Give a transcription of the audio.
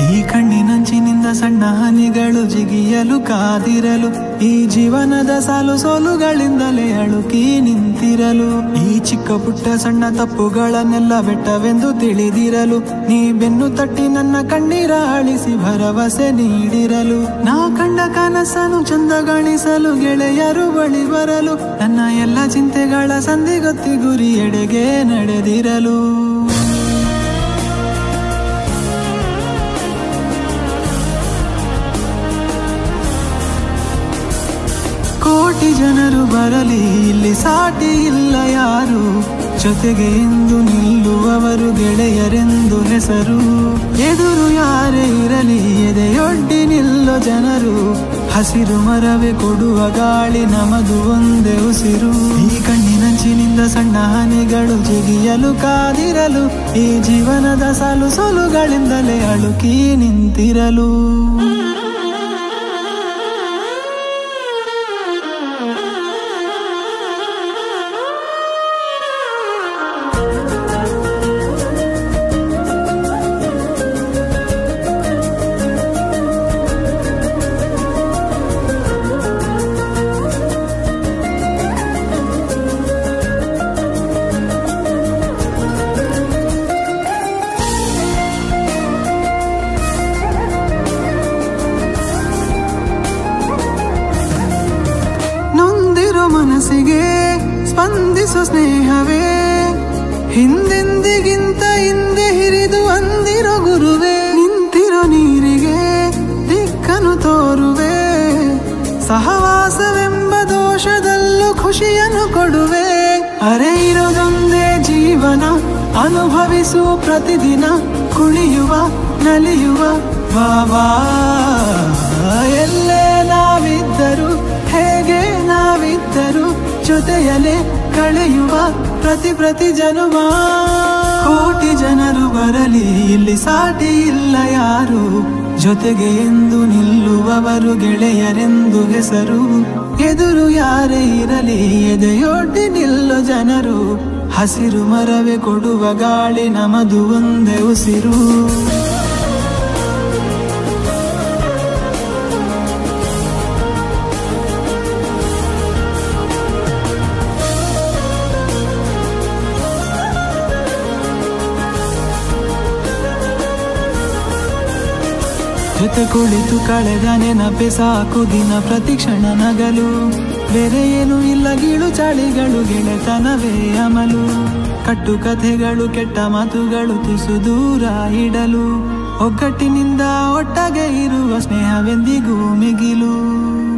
ಈ ಕಣ್ಣಿನಂಚಿನಿಂದ ಸಣ್ಣ ಹನಿಗಳು ಜಿಗಿಯಲು ಕಾದಿರಲು ಈ ಜೀವನದ ಸಾಲು ಸೋಲುಗಳಿಂದಲೇ ಅಳುಕಿ ನಿಂತಿರಲು ಈ ಚಿಕ್ಕ ಪುಟ್ಟ ಸಣ್ಣ ತಪ್ಪುಗಳನ್ನೆಲ್ಲ ಬೆಟ್ಟವೆಂದು ತಿಳಿದಿರಲು ನೀ ಬೆನ್ನು ತಟ್ಟಿ ನನ್ನ ಕಣ್ಣೀರ ಅಳಿಸಿ ಭರವಸೆ ನೀಡಿರಲು ನಾ ಕಂಡ ಕನಸನು ಚಂದಗಾಣಿಸಲು ಗೆಳೆಯರು ಬಳಿ ಬರಲು ನನ್ನ ಎಲ್ಲ ಚಿಂತೆಗಳ ಸಂಧಿಗೊತ್ತಿ ಗುರಿ ಎಡೆಗೆ ನಡೆದಿರಲು ಕೋಟಿ ಜನರು ಬರಲಿ ಇಲ್ಲಿ ಸಾಟಿ ಇಲ್ಲ ಯಾರು ಜೊತೆಗೆ ಎಂದು ನಿಲ್ಲುವವರು ಗೆಳೆಯರೆಂದು ಹೆಸರು ಎದುರು ಯಾರೇ ಇರಲಿ ಎದೆಯೊಡ್ಡಿ ನಿಲ್ಲೋ ಜನರು ಹಸಿರು ಮರವೇ ಕೊಡುವ ಗಾಳಿ ನಮದು ಒಂದೇ ಉಸಿರು ಈ ಕಣ್ಣಿನಂಚಿನಿಂದ ಸಣ್ಣ ಹನಿಗಳು ಜಿಗಿಯಲು ಕಾದಿರಲು ಈ ಜೀವನದ ಸಾಲು ಸೋಲುಗಳಿಂದಲೇ ಅಳುಕಿ ನಿಂತಿರಲು ನೊಂದಿರೋ ಮನಸ್ಸಿಗೆ ಸ್ಪಂದಿಸೋ ಸ್ನೇಹವೇ ಹಿಂದೆಂದಿಗಿಂತ ಹಿಂದೆ ಹಿರಿದು ಅಂದಿರೋ ಗುರುವೇ ನಿಂತಿರೋ ನೀರಿಗೆ ದಿಕ್ಕನು ತೋರುವೆ ಸಹವಾಸವೆಂಬ ದೋಷದಲ್ಲೂ ಖುಷಿಯನ್ನು ಕೊಡುವೆ ಅರೆ ಇರೋದೊಂದೇ ಜೀವನ ಅನುಭವಿಸು ಪ್ರತಿದಿನ ಕುಣಿಯುವ ನಲಿಯುವ ಬಾಬಾ ಎಲ್ಲೇ ನಾವಿದ್ದರು ಹೇಗೆ ನಾವಿದ್ದರು ಜೊತೆಯಲ್ಲೇ ಕಳೆಯುವ ಪ್ರತಿ ಪ್ರತಿ ಜನುಮ ಕೋಟಿ ಜನರು ಬರಲಿ ಇಲ್ಲಿ ಸಾಟಿ ಇಲ್ಲ ಯಾರು ಜೊತೆಗೆ ಎಂದು ನಿಲ್ಲುವವರು ಗೆಳೆಯರೆಂದು ಹೆಸರು ಎದುರು ಯಾರೇ ಇರಲಿ ಎದೆಯೊಡ್ಡಿ ನಿಲ್ಲೋ ಜನರು ಹಸಿರು ಮರವೇ ಕೊಡುವ ಗಾಳಿ ನಮದು ಒಂದೇ ಉಸಿರು ಜೊತೆ ಕುಳಿತು ಕಳೆದ ನೆನಪೆ ಸಾಕು ದಿನ ಪ್ರತಿ ಕ್ಷಣ ನಗಲು ಬೇರೆ ಏನು ಇಲ್ಲ ಗೀಳು ಚಾಳಿಗಳು ಗೆಳೆತನವೇ ಅಮಲು ಕಟ್ಟು ಕಥೆಗಳು ಕೆಟ್ಟ ಮಾತುಗಳು ತುಸು ದೂರ ಇಡಲು ಒಗ್ಗಟ್ಟಿನಿಂದ ಒಟ್ಟಾಗೆ ಇರುವ ಸ್ನೇಹವೆಂದಿಗೂ ಮಿಗಿಲು